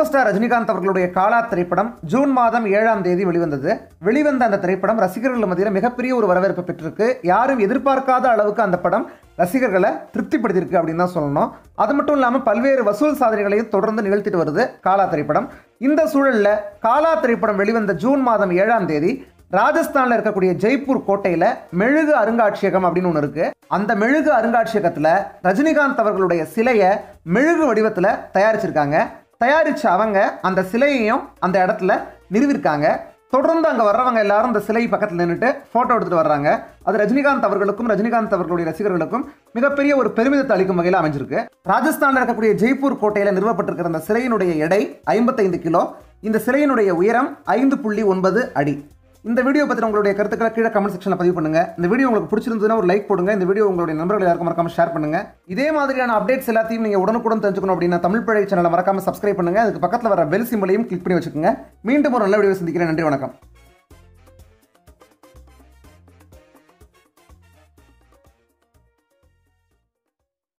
super star Rajinikanth அவர்களுடைய காலா திரைப்படம் June மாதம் ஏழாம் தேதி வெளிவந்தது வெளிவந்த அந்த திரைப்படம் ரசிகர்கள் மத்தியில் மிகப்பெரிய ஒரு வரவேற்பு பெற்றிருக்கு யாரும் எதிர்பார்க்காத அளவுக்கு அந்த படம் ரசிகர்களை திருப்திப்படுத்தியிருக்கு அப்படின்னு தான் சொல்லணும் அது மட்டும் இல்லாமல் பல்வேறு வசூல் சாதனைகளையும் தொடர்ந்து நிகழ்த்திட்டு வருது காலா திரைப்படம் இந்த சூழல்ல காலா திரைப்படம் வெளிவந்த ஜூன் மாதம் ஏழாம் தேதி ராஜஸ்தான்ல இருக்கக்கூடிய ஜெய்ப்பூர் கோட்டையில மெழுகு அருங்காட்சியகம் அப்படின்னு ஒன்று இருக்கு அந்த மெழுகு அருங்காட்சியகத்துல ரஜினிகாந்த் அவர்களுடைய சிலையை மெழுகு வடிவத்துல தயாரிச்சிருக்காங்க தயாரிச்ச அவங்க அந்த சிலையையும் அந்த இடத்துல நிறுவிருக்காங்க தொடர்ந்து அங்கே வர்றவங்க எல்லாரும் இந்த சிலை பக்கத்தில் நின்றுட்டு ஃபோட்டோ எடுத்துட்டு வர்றாங்க அது ரஜினிகாந்த் அவர்களுக்கும் ரஜினிகாந்த் அவர்களுடைய ரசிகர்களுக்கும் மிகப்பெரிய ஒரு பெருமிதத்தை அளிக்கும் வகையில் அமைஞ்சிருக்கு ராஜஸ்தானில் இருக்கக்கூடிய ஜெய்ப்பூர் கோட்டையில் நிறுவப்பட்டிருக்கிற அந்த சிலையினுடைய எடை ஐம்பத்தைந்து கிலோ இந்த சிலையினுடைய உயரம் ஐந்து புள்ளி ஒன்பது அடி இந்த வீடியோ பற்றி உங்களுடைய கருத்துக்களை கீழே கமெண்ட் செக்ஷனில் பதிவு பண்ணுங்க இந்த வீடியோ உங்களுக்கு பிடிச்சிருந்ததுன்னா ஒரு லைக் போடுங்க இந்த வீடியோ உங்களுடைய நண்பர்கள் யாருக்கும் மறக்காம ஷேர் பண்ணுங்க இதே மாதிரியான அப்டேட்ஸ் எல்லாத்தையும் நீங்கள் உடனுக்குடன் தெரிஞ்சுக்கணும் அப்படின்னா தமிழ் பழை சேனலை மறக்காம சப்ஸ்கிரைப் பண்ணுங்க அதுக்கு பக்கத்தில் வர பெல் சிம்பளையும் கிளிக் பண்ணி வச்சுக்கோங்க மீண்டும் ஒரு நல்ல வீடியோ சந்திக்கிறேன் நன்றி வணக்கம்